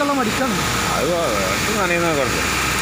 വെള്ളം അടിക്കണം അത് വെള്ളം നനയുന്നത് കുറച്ച്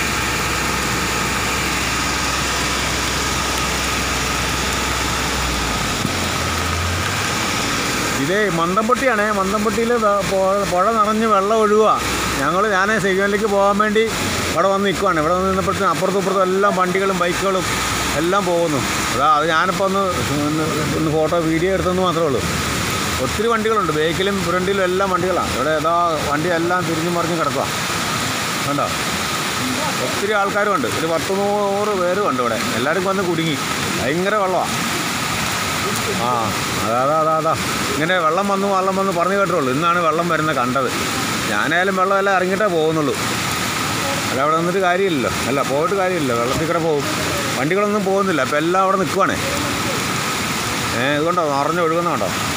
ഇതേ മന്ദംപൊട്ടിയാണേ മന്ദംപൊട്ടിയിൽ പുഴ നിറഞ്ഞ് വെള്ളം ഒഴുകുക ഞങ്ങൾ ഞാൻ സെഗ്മെൻറ്റിലേക്ക് പോകാൻ വേണ്ടി ഇവിടെ വന്ന് നിൽക്കുവാണ് ഇവിടെ വന്ന് നിന്നപ്പോഴത്തേന് അപ്പുറത്തും ഇപ്പുറത്തും എല്ലാം വണ്ടികളും ബൈക്കുകളും എല്ലാം പോകുന്നു അതാ അത് ഞാനിപ്പോൾ ഒന്ന് ഒന്ന് ഒന്ന് ഫോട്ടോ വീഡിയോ എടുത്തെന്ന് മാത്രമേ ഉള്ളൂ ഒത്തിരി വണ്ടികളുണ്ട് ബേക്കിലും ഫ്രണ്ടിലും എല്ലാം വണ്ടികളാണ് ഇവിടെ ഏതാ വണ്ടി എല്ലാം തിരിഞ്ഞും മറിഞ്ഞും കിടക്കുക കണ്ടോ ഒത്തിരി ആൾക്കാരുമുണ്ട് ഒരു പത്ത് നൂറ് പേരും ഉണ്ട് ഇവിടെ എല്ലാവരും വന്ന് കുടുങ്ങി ഭയങ്കര വെള്ളമാണ് ആ അതാ അതാ അതാ അതാ ഇങ്ങനെ വെള്ളം വന്നു വെള്ളം വന്ന് പറഞ്ഞു കേട്ടുള്ളൂ ഇന്നാണ് വെള്ളം വരുന്നത് കണ്ടത് ഞാനായാലും വെള്ളം എല്ലാം ഇറങ്ങിയിട്ടേ പോകുന്നുള്ളൂ അല്ല അവിടെ നിന്നിട്ട് കാര്യമില്ലല്ലോ അല്ല പോയിട്ട് കാര്യമില്ല വെള്ളത്തിൽ കൂടെ പോകും വണ്ടികളൊന്നും പോകുന്നില്ല അപ്പം എല്ലാം അവിടെ നിൽക്കുവാണേ ഏ ഇതുകൊണ്ടോ നിറഞ്ഞ് ഒഴുകുന്ന കണ്ടോ